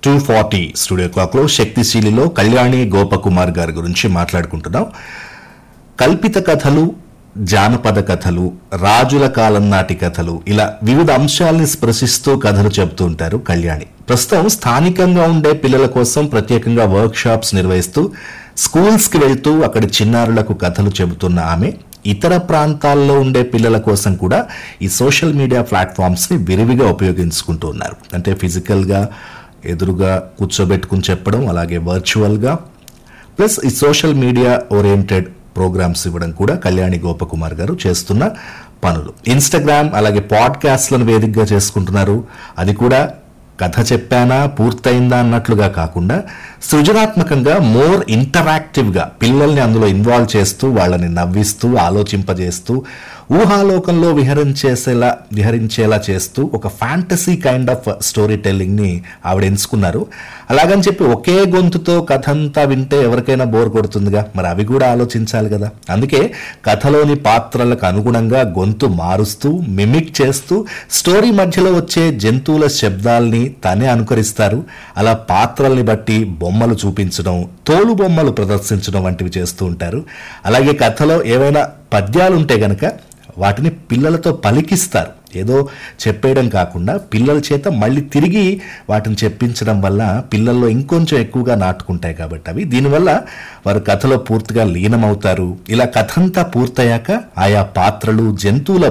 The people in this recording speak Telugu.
టూ ఫార్టీ స్టూడియో క్లాక్లో శక్తిశీలిలో కళ్యాణి గోపకుమార్ గారి గురించి మాట్లాడుకుంటున్నాం కల్పిత కథలు జానపద కథలు రాజుల కాలం నాటి కథలు ఇలా వివిధ అంశాలని స్పృశిస్తూ కథలు చెబుతూ ఉంటారు కళ్యాణి ప్రస్తుతం స్థానికంగా ఉండే పిల్లల కోసం ప్రత్యేకంగా వర్క్ షాప్స్ నిర్వహిస్తూ స్కూల్స్ కి వెళ్తూ అక్కడి చిన్నారులకు కథలు చెబుతున్న ఆమె ఇతర ప్రాంతాల్లో ఉండే పిల్లల కోసం కూడా ఈ సోషల్ మీడియా ప్లాట్ఫామ్స్ ని విరివిగా ఉపయోగించుకుంటూ ఉన్నారు అంటే ఫిజికల్ గా ఎదురుగా కూర్చోబెట్టుకుని చెప్పడం అలాగే వర్చువల్ గా ప్లస్ ఈ సోషల్ మీడియా ఓరియంటెడ్ ప్రోగ్రామ్స్ ఇవ్వడం కూడా కళ్యాణి గోపకుమార్ గారు చేస్తున్న పనులు ఇన్స్టాగ్రామ్ అలాగే పాడ్కాస్ట్లను వేదికగా చేసుకుంటున్నారు అది కూడా కథ చెప్పానా పూర్తయిందా అన్నట్లుగా కాకుండా సృజనాత్మకంగా మోర్ ఇంటరాక్టివ్గా పిల్లల్ని అందులో ఇన్వాల్వ్ చేస్తూ వాళ్ళని నవ్విస్తూ ఆలోచింపజేస్తూ ఊహాలోకంలో విహరించేసేలా విహరించేలా చేస్తూ ఒక ఫ్యాంటసీ కైండ్ ఆఫ్ స్టోరీ టెల్లింగ్ని ఆవిడ ఎంచుకున్నారు అలాగని చెప్పి ఒకే గొంతుతో కథ అంతా వింటే ఎవరికైనా బోర్ కొడుతుందిగా మరి అవి కూడా ఆలోచించాలి కదా అందుకే కథలోని పాత్రలకు అనుగుణంగా గొంతు మారుస్తూ మిమిక్ చేస్తూ స్టోరీ మధ్యలో వచ్చే జంతువుల శబ్దాల్ని తనే అనుకరిస్తారు అలా పాత్రల్ని బట్టి బొమ్మలు చూపించడం తోలు బొమ్మలు ప్రదర్శించడం వంటివి చేస్తూ ఉంటారు అలాగే కథలో ఏవైనా పద్యాలు ఉంటే గనక వాటిని పిల్లలతో పలికిస్తారు ఏదో చెప్పేయడం కాకుండా పిల్లల చేత మళ్ళీ తిరిగి వాటిని చెప్పించడం వల్ల పిల్లల్లో ఇంకొంచెం ఎక్కువగా నాటుకుంటాయి కాబట్టి అవి దీనివల్ల వారు కథలో పూర్తిగా లీనమవుతారు ఇలా కథ అంతా పూర్తయ్యాక ఆయా పాత్రలు జంతువుల